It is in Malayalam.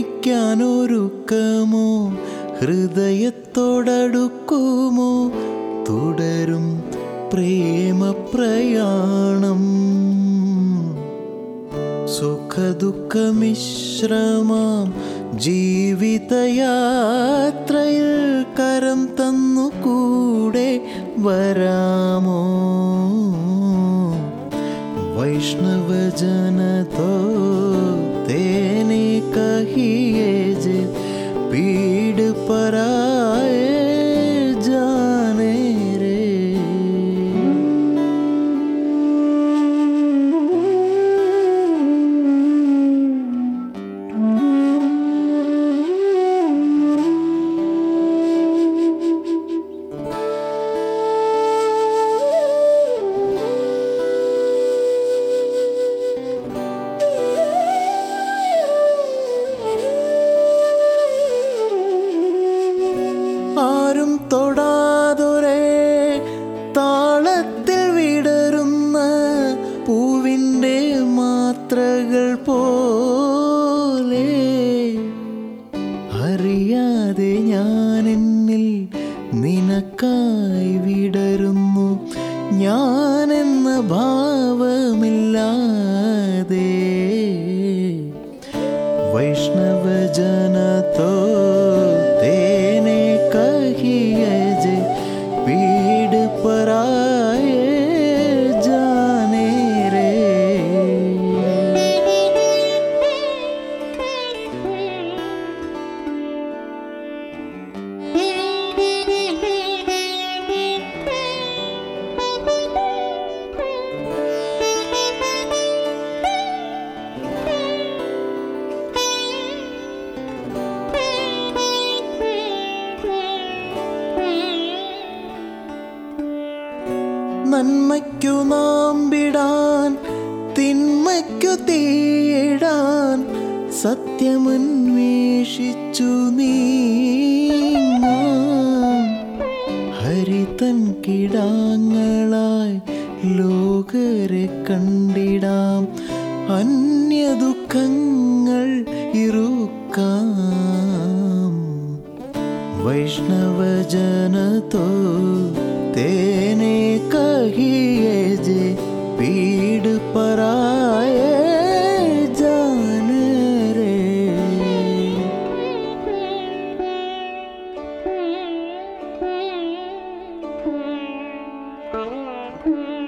ഓർമ്മിക്കാനൊരുക്കമോ ഹൃദയത്തോടടുക്കുമോ തുടരും പ്രേമപ്രയാണം സുഖദുഃഖമിശ്രമാം ജീവിതയാത്രയിൽ കരം തന്നു കൂടെ വരാമോ वैष्णवजन तो तेने कहिए जे पीड़ पराए जाने रे ആരും തൊടാതൊരേ താളത്തിൽ വിടരുന്ന പൂവിൻ്റെ മാത്രകൾ പോലെ അറിയാതെ ഞാൻ എന്നിൽ നിനക്കായി വിടരുന്നു ഞാനെന്ന ഭാവമില്ലാതെ वैष्णवजन तो तेने कहिए जे पीड़ पराए जाने रे നന്മയ്ക്കു നാം വിടാൻ തിന്മയ്ക്കു തീയിടാൻ സത്യമന്വേഷിച്ചു നീങ്ങാം ഹരിതൻ കിടാങ്ങളായി ലോകരെ കണ്ടിടാം അന്യദുഃഖങ്ങൾ ഇറുക്കാം वैष्णवजन तो तेने कहिए जे पीड़ पराए जान रे Thank you.